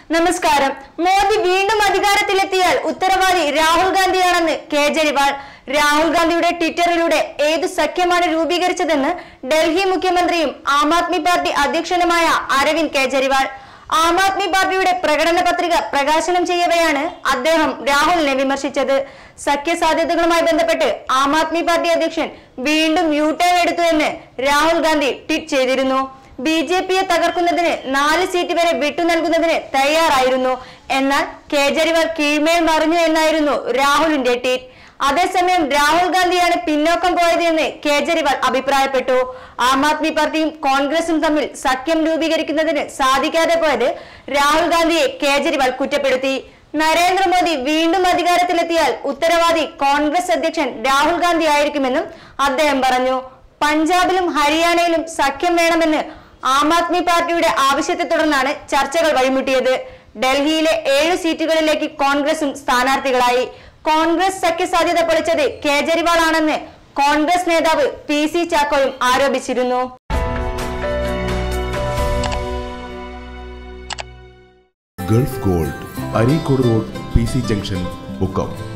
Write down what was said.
നമസ്കാരം മോദി വീണ്ടും അധികാരത്തിലെത്തിയാൽ ഉത്തരവാദി രാഹുൽ ഗാന്ധിയാണെന്ന് കേജ്രിവാൾ രാഹുൽ ഗാന്ധിയുടെ ട്വിറ്ററിലൂടെ ഏതു സഖ്യമാണ് രൂപീകരിച്ചതെന്ന് ഡൽഹി മുഖ്യമന്ത്രിയും ആം ആദ്മി പാർട്ടി അധ്യക്ഷനുമായ അരവിന്ദ് കേജ്രിവാൾ ആം ആദ്മി പാർട്ടിയുടെ പ്രകടന പത്രിക പ്രകാശനം ചെയ്യവെയാണ് അദ്ദേഹം രാഹുലിനെ വിമർശിച്ചത് സഖ്യ സാധ്യതകളുമായി ബന്ധപ്പെട്ട് ആം ആദ്മി പാർട്ടി അധ്യക്ഷൻ വീണ്ടും യു ടേൺ എടുത്തു എന്ന് രാഹുൽ ഗാന്ധി ട്വീറ്റ് ചെയ്തിരുന്നു ബി ജെ പിയെ തകർക്കുന്നതിന് നാല് സീറ്റ് വരെ വിട്ടു നൽകുന്നതിന് തയ്യാറായിരുന്നു എന്നാൽ കേജ്രിവാൾ കീഴ്മേൽ മറിഞ്ഞു എന്നായിരുന്നു രാഹുലിന്റെ ട്വീറ്റ് അതേസമയം രാഹുൽ ഗാന്ധിയാണ് പിന്നോക്കം പോയത് എന്ന് കേജ്രിവാൾ അഭിപ്രായപ്പെട്ടു ആം ആദ്മി പാർട്ടിയും കോൺഗ്രസും തമ്മിൽ സഖ്യം രൂപീകരിക്കുന്നതിന് സാധിക്കാതെ പോയത് രാഹുൽ ഗാന്ധിയെ കേജ്രിവാൾ കുറ്റപ്പെടുത്തി നരേന്ദ്രമോദി വീണ്ടും അധികാരത്തിലെത്തിയാൽ ഉത്തരവാദി കോൺഗ്രസ് അധ്യക്ഷൻ രാഹുൽ ഗാന്ധി ആയിരിക്കുമെന്നും അദ്ദേഹം പറഞ്ഞു പഞ്ചാബിലും ഹരിയാനയിലും സഖ്യം വേണമെന്ന് ആം ആദ്മി പാർട്ടിയുടെ ആവശ്യത്തെ തുടർന്നാണ് ചർച്ചകൾ വഴിമുട്ടിയത് ഡൽഹിയിലെ ഏഴ് സീറ്റുകളിലേക്ക് കോൺഗ്രസും സ്ഥാനാർത്ഥികളായി കോൺഗ്രസ് സഖ്യസാധ്യത പൊളിച്ചത് കേജ്രിവാൾ ആണെന്ന് കോൺഗ്രസ് നേതാവ് പി സി ചാക്കോയും ആരോപിച്ചിരുന്നു Gulf gold Areekode road P C junction Mukkam